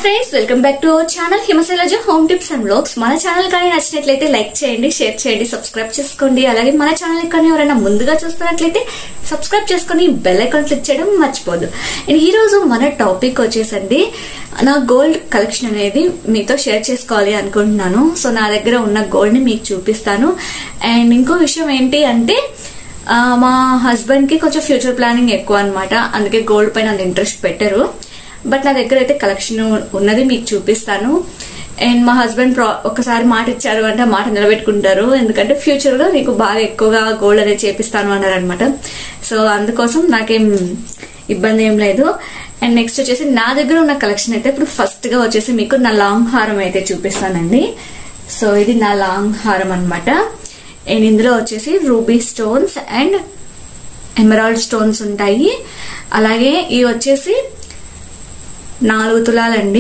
friends welcome back to our channel Himasailaja home tips and blogs మన channel కానీ నచ్చినట్లయితే like చేయండి షేర్ చేయండి సబ్స్క్రైబ్ చేసుకోండి అలాగే మన ఛానల్ కానీ ఎవరైనా ముందుగా చూస్తున్నట్లయితే సబ్స్క్రైబ్ చేసుకొని బెల్ ఐకాన్ క్లిక్ చేయడం మర్చిపోదు అండ్ ఈ రోజు మన టాపిక్ వచ్చేసండి నా గోల్డ్ కలెక్షన్ అనేది మీతో షేర్ చేసుకోవాలి అనుకుంటున్నాను సో నా దగ్గర ఉన్న గోల్డ్ ని మీకు చూపిస్తాను అండ్ ఇంకో విషయం ఏంటి అంటే ఆ, మా హస్బెండ్ కి కొంచెం ఫ్యూచర్ ప్లానింగ్ ఎక్కువ అన్నమాట అందుకే గోల్డ్ పైన అంత ఇంట్రెస్ట్ పెట్టరు బట్ నా దగ్గర అయితే కలెక్షన్ ఉన్నది మీకు చూపిస్తాను అండ్ మా హస్బెండ్ ప్రా ఒకసారి మాట ఇచ్చారు అంటే ఆ మాట నిలబెట్టుకుంటారు ఎందుకంటే ఫ్యూచర్ లో నీకు బాగా ఎక్కువగా గోల్డ్ అనేది చేపిస్తాను అన్నారు అనమాట సో అందుకోసం నాకేం ఇబ్బంది ఏం లేదు అండ్ నెక్స్ట్ వచ్చేసి నా దగ్గర ఉన్న కలెక్షన్ అయితే ఇప్పుడు ఫస్ట్ గా వచ్చేసి మీకు నా లాంగ్ హారం అయితే చూపిస్తానండి సో ఇది నా లాంగ్ హారం అన్నమాట అండ్ ఇందులో వచ్చేసి ruby stones and emerald stones ఉంటాయి అలాగే ఇవి వచ్చేసి నాలుగు తులాలండి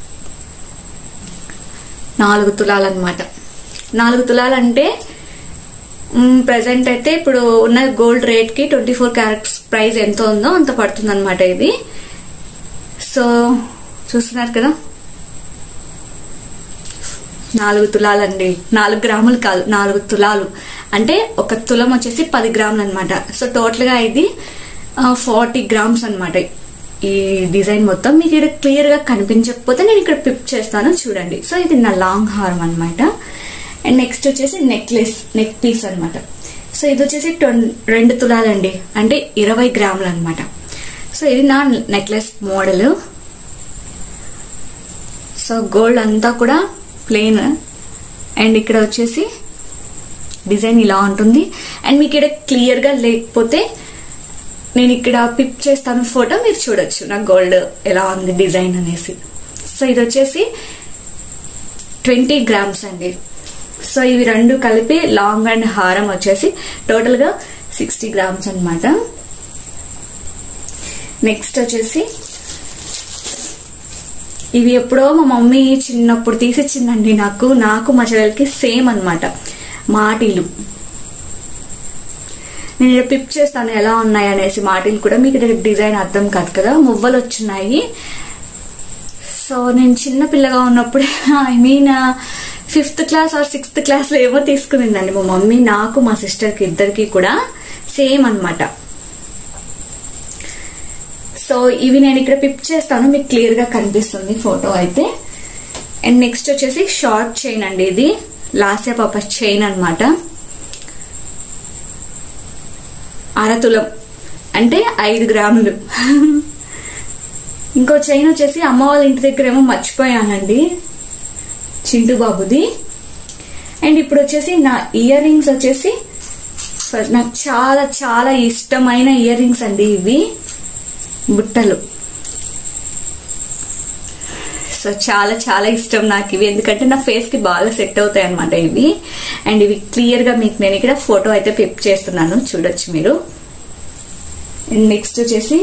నాలుగు తులాలన్నమాట నాలుగు తులాలంటే ప్రజెంట్ అయితే ఇప్పుడు ఉన్న గోల్డ్ రేట్ కి ట్వంటీ ఫోర్ క్యారెట్స్ ప్రైస్ ఎంత ఉందో అంత పడుతుంది అనమాట ఇది సో చూస్తున్నారు కదా నాలుగు తులాలండి నాలుగు గ్రాములు కాదు నాలుగు తులాలు అంటే ఒక తులం వచ్చేసి పది గ్రాములు అనమాట సో టోటల్ గా ఇది ఫార్టీ గ్రామ్స్ అనమాట ఈ డిజైన్ మొత్తం మీకు ఇక్కడ క్లియర్ గా కనిపించకపోతే నేను ఇక్కడ పిప్ చేస్తాను చూడండి సో ఇది నా లాంగ్ హారం అనమాట అండ్ నెక్స్ట్ వచ్చేసి నెక్లెస్ నెక్ పీస్ అనమాట సో ఇది వచ్చేసి ట్వం- రెండు తులాలండి అంటే ఇరవై గ్రాములు అనమాట సో ఇది నా నెక్లెస్ మోడల్ సో గోల్డ్ అంతా కూడా ప్లెయిన్ అండ్ ఇక్కడ వచ్చేసి డిజైన్ ఇలా ఉంటుంది అండ్ మీకు ఇక్కడ క్లియర్ గా లేకపోతే నేను ఇక్కడ పిక్ చేస్తాను ఫోటో మీరు చూడొచ్చు నా గోల్డ్ ఎలా ఉంది డిజైన్ అనేసి సో ఇది వచ్చేసి ట్వంటీ గ్రామ్స్ అండి సో ఇవి రెండు కలిపి లాంగ్ అండ్ హారం వచ్చేసి టోటల్ గా సిక్స్టీ గ్రామ్స్ అన్నమాట నెక్స్ట్ వచ్చేసి ఇవి ఎప్పుడో మా మమ్మీ చిన్నప్పుడు తీసిచ్చిందండి నాకు నాకు మా చెల్లెలకి సేమ్ అన్నమాట మాటీలు నేను ఇక్కడ పిప్ చేస్తాను ఎలా ఉన్నాయి అనేసి మాటీలు కూడా మీకు ఇక్కడ డిజైన్ అర్థం కాదు కదా మువ్వలు వచ్చినాయి సో నేను చిన్న పిల్లగా ఉన్నప్పుడు I mean fifth class or sixth class లో ఏమో తీసుకునిందండి మా మమ్మీ నాకు మా సిస్టర్ కి ఇద్దరికి కూడా సేమ్ అన్నమాట సో ఇవి నేను ఇక్కడ పిప్ చేస్తాను మీకు క్లియర్ గా కనిపిస్తుంది ఫోటో అయితే అండ్ నెక్స్ట్ వచ్చేసి షార్ట్ చైన్ అండి ఇది లాస్య పాప చైన్ అన్నమాట అరతులం అంటే ఐదు గ్రాములు ఇంకో చైన్ వచ్చేసి అమ్మ వాళ్ళ ఇంటి దగ్గర ఏమో మర్చిపోయానండి చింటు బాబుది అండ్ ఇప్పుడు వచ్చేసి నా ఇయర్ రింగ్స్ వచ్చేసి నాకు చాలా చాలా ఇష్టమైన ఇయర్ రింగ్స్ అండి ఇవి బుట్టలు సో చాలా చాలా ఇష్టం నాకు ఇవి ఎందుకంటే నా ఫేస్ కి బాగా సెట్ అవుతాయి అనమాట ఇవి అండ్ ఇవి క్లియర్ గా మీకు నేను ఇక్కడ ఫోటో అయితే పిప్ చేస్తున్నాను చూడొచ్చు మీరు అండ్ నెక్స్ట్ వచ్చేసి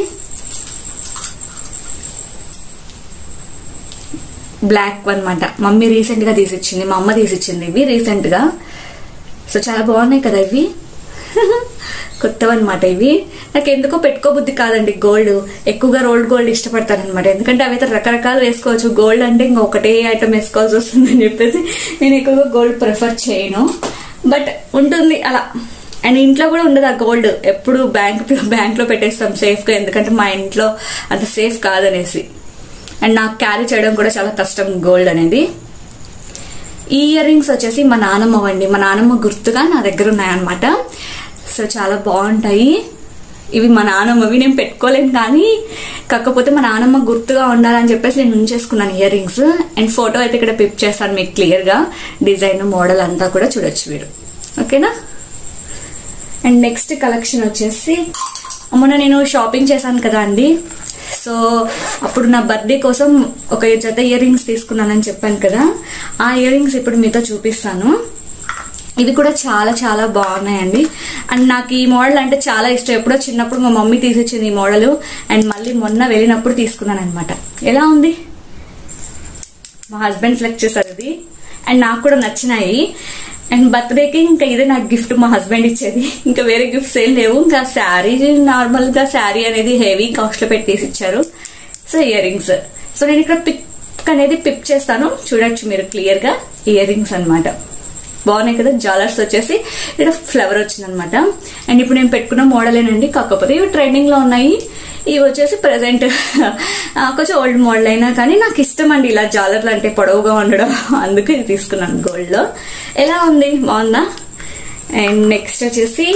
బ్లాక్ అన్నమాట మమ్మీ రీసెంట్ గా తీసిచ్చింది మా అమ్మ తీసిచ్చింది ఇవి రీసెంట్ గా సో చాలా బాగున్నాయి కదా ఇవి కొత్తవన్నమాట ఇవి నాకు ఎందుకో పెట్టుకోబుద్ధి కాదండి గోల్డ్ ఎక్కువగా రోల్డ్ గోల్డ్ ఇష్టపడతాను అనమాట ఎందుకంటే అవి అయితే రకరకాలు వేసుకోవచ్చు గోల్డ్ అంటే ఇంకా ఒకటే ఐటమ్ వేసుకోవాల్సి వస్తుందని చెప్పేసి నేను ఎక్కువగా గోల్డ్ ప్రిఫర్ చేయను బట్ ఉంటుంది అలా అండ్ ఇంట్లో కూడా ఉండదు ఆ గోల్డ్ ఎప్పుడు బ్యాంక్ బ్యాంక్ లో పెట్టేస్తాం సేఫ్ గా ఎందుకంటే మా ఇంట్లో అంత సేఫ్ కాదనేసి అండ్ నాకు క్యారీ చేయడం కూడా చాలా కష్టం గోల్డ్ అనేది ఈ ఇయర్ రింగ్స్ వచ్చేసి మా నానమ్మ వండి మా నానమ్మ గుర్తుగా నా దగ్గర ఉన్నాయన్నమాట సో చాలా బాగుంటాయి ఇవి మా నానమ్మవి నేను పెట్టుకోలేను కానీ కాకపోతే మా నానమ్మ గుర్తుగా ఉండాలని చెప్పేసి నేను ఉంచేసుకున్నాను ఇయర్ రింగ్స్ అండ్ ఫోటో అయితే ఇక్కడ పిప్ చేస్తాను మీకు క్లియర్ గా డిజైన్ మోడల్ అంతా కూడా చూడొచ్చు మీరు ఓకేనా అండ్ నెక్స్ట్ కలెక్షన్ వచ్చేసి మొన్న నేను షాపింగ్ చేశాను కదా అండి సో అప్పుడు నా బర్త్డే కోసం ఒక జత ఇయర్ రింగ్స్ తీసుకున్నానని చెప్పాను కదా ఆ ఇయర్ రింగ్స్ ఇప్పుడు మీతో చూపిస్తాను ఇవి కూడా చాలా చాలా బాగున్నాయండి అండ్ నాకు ఈ మోడల్ అంటే చాలా ఇష్టం ఎప్పుడో చిన్నప్పుడు మా మమ్మీ తీసిచ్చింది ఈ మోడల్ అండ్ మళ్ళీ మొన్న వెళ్ళినప్పుడు తీసుకున్నాను అనమాట ఎలా ఉంది మా హస్బెండ్ సెలెక్ట్ చేశారు ఇది అండ్ నాకు కూడా నచ్చినాయి అండ్ బర్త్డేకి ఇంకా ఇదే నాకు గిఫ్ట్ మా హస్బెండ్ ఇచ్చేది ఇంకా వేరే గిఫ్ట్స్ ఏం లేవు ఇంకా శారీ నార్మల్ గా శారీ అనేది హెవీ కాస్ట్ లో పెట్టి తీసి ఇచ్చారు సో ఇయర్ రింగ్స్ సో నేను ఇక్కడ పిక్ నెక్ అనేది పిప్ చేస్తాను చూడొచ్చు మీరు క్లియర్ గా ఇయర్ రింగ్స్ అనమాట బాగున్నాయి కదా జాలర్స్ వచ్చేసి ఇక్కడ ఫ్లవర్ వచ్చింది అనమాట అండ్ ఇప్పుడు నేను పెట్టుకున్న మోడలేనండి కాకపోతే ఇవి ట్రెండింగ్ లో ఉన్నాయి ఇవి వచ్చేసి ప్రెసెంట్ కొంచెం ఓల్డ్ మోడల్ అయినా కానీ నాకు ఇష్టం అండి ఇలా జాలర్లు అంటే పొడవుగా ఉండడం అందుకు ఇది తీసుకున్నాను గోల్డ్ లో ఎలా ఉంది బాగుందా అండ్ నెక్స్ట్ వచ్చేసి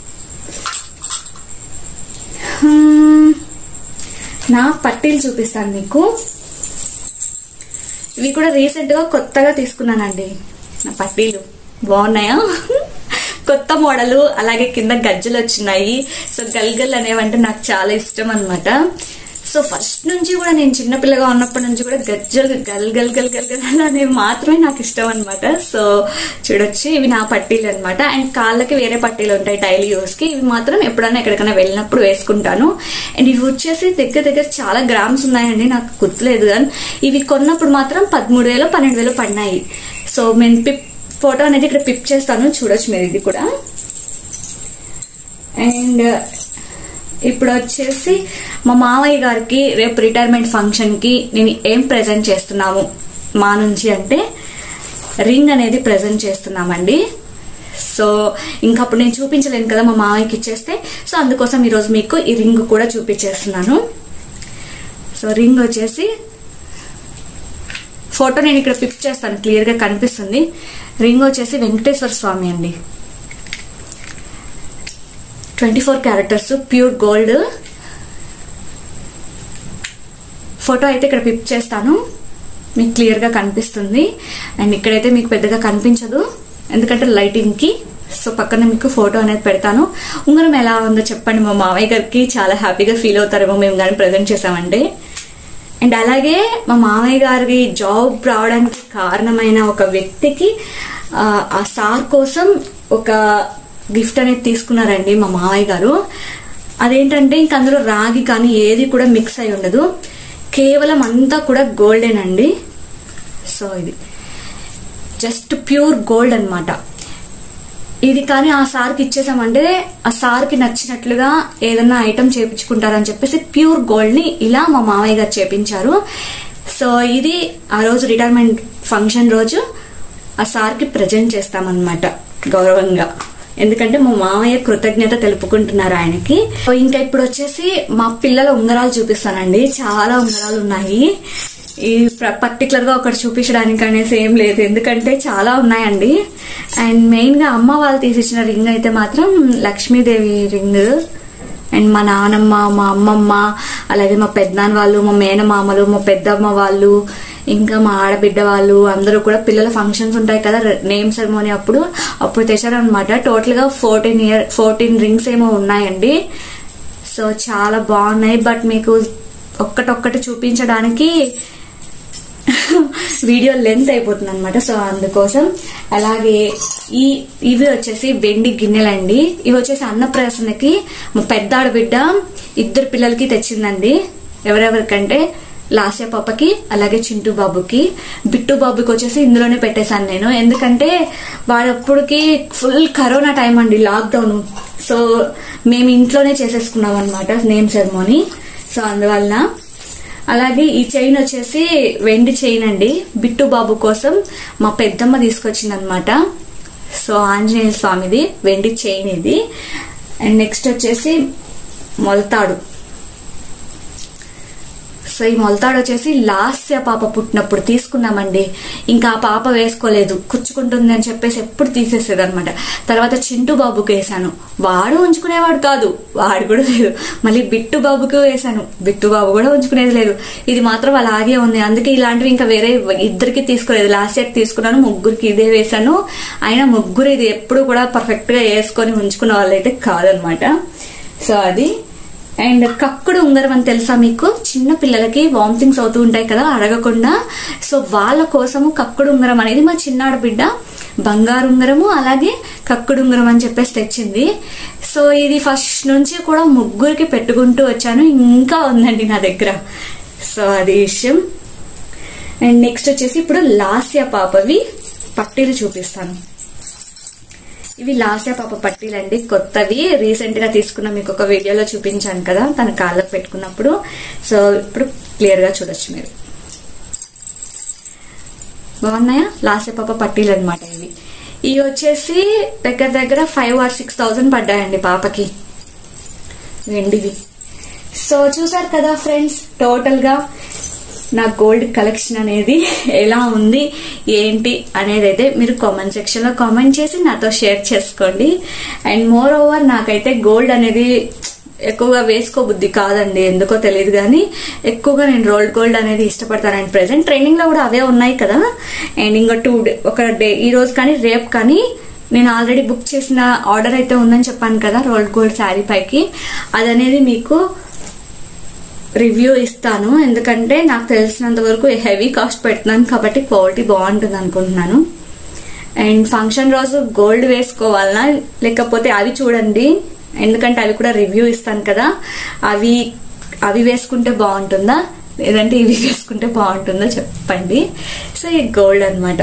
హ్మ్, నా పట్టీలు చూపిస్తాను మీకు ఇవి కూడా రీసెంట్ గా కొత్తగా తీసుకున్నానండి నా పట్టీలు బాగున్నాయా కొత్త మోడలు అలాగే కింద గజ్జలు వచ్చినాయి సో గల్గల్ అనేవంటే నాకు చాలా ఇష్టం అన్నమాట సో ఫస్ట్ నుంచి కూడా నేను చిన్నపిల్లగా ఉన్నప్పటి నుంచి కూడా గజ్జలు గల్ గల్ గల్ గల్ గల్ అనేవి మాత్రమే నాకు ఇష్టం అనమాట సో చూడొచ్చు ఇవి నా పట్టీలు అనమాట అండ్ కాళ్ళకి వేరే పట్టీలు ఉంటాయి డైలీ యూస్ కి ఇవి మాత్రం ఎప్పుడైనా ఎక్కడికైనా వెళ్ళినప్పుడు వేసుకుంటాను అండ్ ఇవి వచ్చేసి దగ్గర దగ్గర చాలా గ్రామ్స్ ఉన్నాయండి నాకు గుర్తులేదు కానీ ఇవి కొన్నప్పుడు మాత్రం పదమూడు వేలు పన్నెండు వేలు పడినాయి సో నేను పిప్ ఫోటో అనేది ఇక్కడ పిప్ చేస్తాను చూడొచ్చు మీరు ఇది కూడా అండ్ ఇప్పుడు వచ్చేసి మా మామయ్య గారికి రేపు రిటైర్మెంట్ ఫంక్షన్ కి నేను ఏం ప్రెజెంట్ చేస్తున్నాము మా నుంచి అంటే రింగ్ అనేది ప్రెజెంట్ చేస్తున్నామండి సో ఇంకా అప్పుడు నేను చూపించలేను కదా మా మామయ్యకి ఇచ్చేస్తే సో అందుకోసం ఈరోజు మీకు ఈ రింగ్ కూడా చూపించేస్తున్నాను సో రింగ్ వచ్చేసి ఫోటో నేను ఇక్కడ పిక్ చేస్తాను క్లియర్ గా కనిపిస్తుంది రింగ్ వచ్చేసి వెంకటేశ్వర స్వామి అండి twenty four characters pure gold photo అయితే ఇక్కడ పిక్ చేస్తాను మీకు క్లియర్ గా కనిపిస్తుంది అండ్ ఇక్కడైతే మీకు పెద్దగా కనిపించదు ఎందుకంటే లైటింగ్ కి సో పక్కన మీకు ఫోటో అనేది పెడతాను ఉంగరం ఎలా ఉందో చెప్పండి మా మామయ్య గారికి చాలా హ్యాపీగా ఫీల్ అవుతారేమో మేము కానీ ప్రజెంట్ చేసామంటే అండ్ అలాగే మా మామయ్య గారి జాబ్ రావడానికి కారణమైన ఒక వ్యక్తికి ఆ, ఆ సార్ కోసం ఒక గిఫ్ట్ అనేది తీసుకున్నారండి మా మామయ్య గారు అదేంటంటే ఇంక అందులో రాగి కానీ ఏది కూడా మిక్స్ అయి ఉండదు కేవలం అంతా కూడా గోల్డెన్ అండి సో ఇది జస్ట్ ప్యూర్ గోల్డ్ అన్నమాట ఇది కానీ ఆ సార్కి ఇచ్చేసామంటే ఆ సార్కి నచ్చినట్లుగా ఏదన్నా ఐటమ్ చేపించుకుంటారని చెప్పేసి ప్యూర్ గోల్డ్ ని ఇలా మా మామయ్య గారు చేపించారు సో ఇది ఆ రోజు రిటైర్మెంట్ ఫంక్షన్ రోజు ఆ సార్కి ప్రజెంట్ చేస్తామన్నమాట గౌరవంగా ఎందుకంటే మా మామయ్య కృతజ్ఞత తెలుపుకుంటున్నారు ఆయనకి సో ఇంకా ఇప్పుడు వచ్చేసి మా పిల్లల ఉంగరాలు చూపిస్తానండి చాలా ఉంగరాలు ఉన్నాయి ఈ పర్టికులర్ గా ఒకటి చూపించడానికి అనేసి ఏం లేదు ఎందుకంటే చాలా ఉన్నాయండి అండ్ మెయిన్ గా అమ్మ వాళ్ళు తీసిచ్చిన రింగ్ అయితే మాత్రం లక్ష్మీదేవి రింగ్ అండ్ మా నానమ్మ మా అమ్మమ్మ అలాగే మా పెద్దనాన్న వాళ్ళు మా మేనమామలు మా పెద్దమ్మ వాళ్ళు ఇంకా మా ఆడబిడ్డ వాళ్ళు అందరూ కూడా పిల్లల ఫంక్షన్స్ ఉంటాయి కదా నేమ్ సెరమోనీ అప్పుడు అప్పుడు తెచ్చారనమాట టోటల్ గా ఫోర్టీన్ ఇయర్ ఫోర్టీన్ రింగ్స్ ఏమో ఉన్నాయండి సో చాలా బాగున్నాయి బట్ మీకు ఒక్కటొక్కటి చూపించడానికి వీడియో లెంత్ అయిపోతుంది అనమాట సో అందుకోసం అలాగే ఈ ఇవి వచ్చేసి వెండి గిన్నెలండి ఇవి వచ్చేసి అన్నప్రాసనకి మా పెద్ద ఆడబిడ్డ ఇద్దరు పిల్లలకి తెచ్చిందండి ఎవరెవరికంటే లాస్య పాపకి అలాగే చింటూ బాబుకి బిట్టు బాబుకి వచ్చేసి ఇందులోనే పెట్టేశాను నేను ఎందుకంటే వాడప్పుడుకి ఫుల్ కరోనా టైం అండి లాక్డౌన్ సో మేము ఇంట్లోనే చేసేసుకున్నాం అనమాట నేమ్ సెరమోనీ సో అందువల్ల అలాగే ఈ చైన్ వచ్చేసి వెండి చైన్ అండి బిట్టు బాబు కోసం మా పెద్దమ్మ తీసుకొచ్చింది అనమాట సో ఆంజనేయ స్వామిది వెండి చైన్ ఇది అండ్ నెక్స్ట్ వచ్చేసి మొలతాడు సో ఈ మొలతాడు వచ్చేసి లాస్య పాప పుట్టినప్పుడు తీసుకున్నామండి ఇంకా ఆ పాప వేసుకోలేదు కుచ్చుకుంటుంది అని చెప్పేసి ఎప్పుడు తీసేసేది అనమాట తర్వాత చింటూ బాబుకి వేసాను వాడు ఉంచుకునేవాడు కాదు వాడు కూడా లేదు మళ్ళీ బిట్టు బాబుకి వేసాను బిట్టు బాబు కూడా ఉంచుకునేది లేదు ఇది మాత్రం అలాగే ఉంది అందుకే ఇలాంటివి ఇంకా వేరే ఇద్దరికి తీసుకోలేదు లాస్ట్ ఇయర్ తీసుకున్నాను ముగ్గురికి ఇదే వేసాను అయినా ముగ్గురు ఇది ఎప్పుడు కూడా పర్ఫెక్ట్ గా వేసుకొని ఉంచుకున్న వాళ్ళైతే కాదనమాట సో అది అండ్ కక్కుడు ఉంగరం అని తెలుసా మీకు చిన్న పిల్లలకి వామిటింగ్స్ అవుతూ ఉంటాయి కదా అడగకుండా సో వాళ్ళ కోసము కక్కుడు ఉంగరం అనేది మా చిన్నాడు బిడ్డ బంగారు ఉంగరము అలాగే కక్కుడు ఉంగరం అని చెప్పేసి తెచ్చింది సో ఇది ఫస్ట్ నుంచి కూడా ముగ్గురికి పెట్టుకుంటూ వచ్చాను ఇంకా ఉందండి నా దగ్గర సో అది విషయం అండ్ నెక్స్ట్ వచ్చేసి ఇప్పుడు లాస్య పాపవి పట్టీలు చూపిస్తాను ఇవి లాస్య పాప పట్టీలండి కొత్తవి రీసెంట్ గా తీసుకున్న మీకు ఒక వీడియోలో చూపించాను కదా తన కాళ్ళకు పెట్టుకున్నప్పుడు సో ఇప్పుడు క్లియర్ గా చూడొచ్చు మీరు బాగున్నాయా లాసేపాప పట్టీలు అనమాట ఇవి ఇవి వచ్చేసి దగ్గర దగ్గర ఫైవ్ ఆర్ సిక్స్ థౌజండ్ పడ్డాయండి పాపకి వెండివి సో చూసారు కదా ఫ్రెండ్స్ టోటల్ గా నా గోల్డ్ కలెక్షన్ అనేది ఎలా ఉంది ఏంటి అనేది అయితే మీరు కామెంట్ సెక్షన్ లో కామెంట్ చేసి నాతో షేర్ చేసుకోండి అండ్ మోర్ ఓవర్ నాకైతే గోల్డ్ అనేది ఎక్కువగా వేసుకోబుద్ధి కాదండి ఎందుకో తెలియదు కానీ ఎక్కువగా నేను రోల్డ్ గోల్డ్ అనేది ఇష్టపడతాను అండ్ ప్రెసెంట్ ట్రైనింగ్ లో కూడా అవే ఉన్నాయి కదా అండ్ ఇంకా టూ డే ఒక డే ఈ రోజు కానీ రేపు కానీ నేను ఆల్రెడీ బుక్ చేసిన ఆర్డర్ అయితే ఉందని చెప్పాను కదా రోల్డ్ గోల్డ్ శారీ పైకి అది అనేది మీకు రివ్యూ ఇస్తాను ఎందుకంటే నాకు తెలిసినంత వరకు హెవీ కాస్ట్ పెడుతున్నాను కాబట్టి క్వాలిటీ బాగుంటుంది అనుకుంటున్నాను అండ్ ఫంక్షన్ రోజు గోల్డ్ వేసుకోవాలనా లేకపోతే అవి చూడండి ఎందుకంటే అవి కూడా రివ్యూ ఇస్తాను కదా అవి అవి వేసుకుంటే బాగుంటుందా లేదంటే ఇవి వేసుకుంటే బాగుంటుందో చెప్పండి సో ఈ గోల్డ్ అనమాట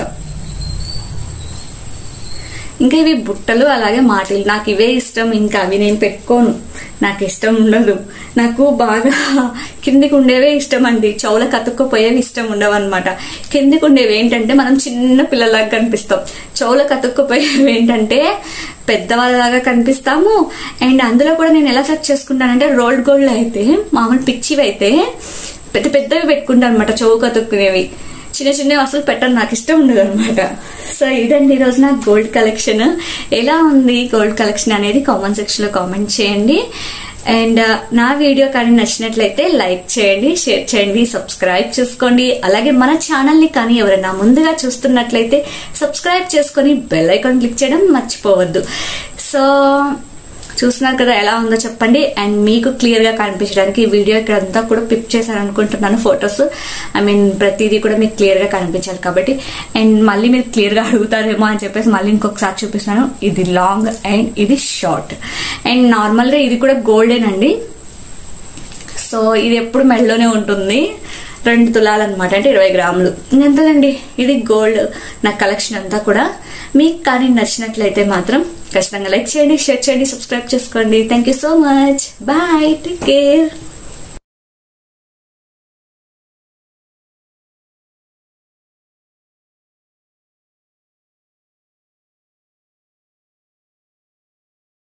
ఇంకా ఇవి బుట్టలు అలాగే మాటలు నాకు ఇవే ఇష్టం ఇంకా అవి నేను పెట్టుకోను నాకు ఇష్టం ఉండదు నాకు బాగా కిందికి ఉండేవే ఇష్టం అండి చెవులకు అతుక్కుపోయేవి ఇష్టం ఉండవు అనమాట కిందికి ఉండేవి ఏంటంటే మనం చిన్న పిల్లలాగా కనిపిస్తాం చెవులకు అతుక్కుపోయేవి ఏంటంటే పెద్దవాళ్ళలాగా కనిపిస్తాము అండ్ అందులో కూడా నేను ఎలా సెర్చ్ చేసుకుంటానంటే రోల్డ్ గోల్డ్ అయితే మామూలు పిచ్చివి అయితే పెద్ద పెద్దవి పెట్టుకుంటాను అనమాట చెవుకు అతుక్కునేవి చిన్న చిన్నవి అసలు పెట్టను నాకు ఇష్టం ఉండదు అనమాట సో ఇదండి ఈరోజు నా గోల్డ్ కలెక్షన్ ఎలా ఉంది గోల్డ్ కలెక్షన్ అనేది కామెంట్ సెక్షన్ లో కామెంట్ చేయండి అండ్ నా వీడియో కానీ నచ్చినట్లయితే లైక్ చేయండి షేర్ చేయండి సబ్స్క్రైబ్ చేసుకోండి అలాగే మన ఛానల్ ని కానీ ఎవరైనా ముందుగా చూస్తున్నట్లయితే సబ్స్క్రైబ్ చేసుకొని బెల్ ఐకాన్ క్లిక్ చేయడం మర్చిపోవద్దు సో చూస్తున్నారు కదా ఎలా ఉందో చెప్పండి అండ్ మీకు క్లియర్ గా కనిపించడానికి ఈ వీడియో ఇక్కడ అంతా కూడా పిక్ చేశాను అనుకుంటున్నాను ఫొటోస్ ఐ మీన్ ప్రతిదీ కూడా మీకు క్లియర్ గా కనిపించాలి కాబట్టి అండ్ మళ్ళీ మీరు క్లియర్ గా అడుగుతారేమో అని చెప్పేసి మళ్ళీ ఇంకొకసారి చూపిస్తాను ఇది లాంగ్ అండ్ ఇది షార్ట్ అండ్ నార్మల్ గా ఇది కూడా గోల్డెన్ సో ఇది ఎప్పుడు మెడలోనే ఉంటుంది రెండు తులాలు అనమాట అంటే ఇరవై గ్రాములు ఇంకెంతదండి ఇది గోల్డ్ నా కలెక్షన్ అంతా కూడా మీకు కానీ నచ్చినట్లయితే మాత్రం ఖచ్చితంగా లైక్ చేయండి షేర్ చేయండి సబ్స్క్రైబ్ చేసుకోండి thank you so much bye take care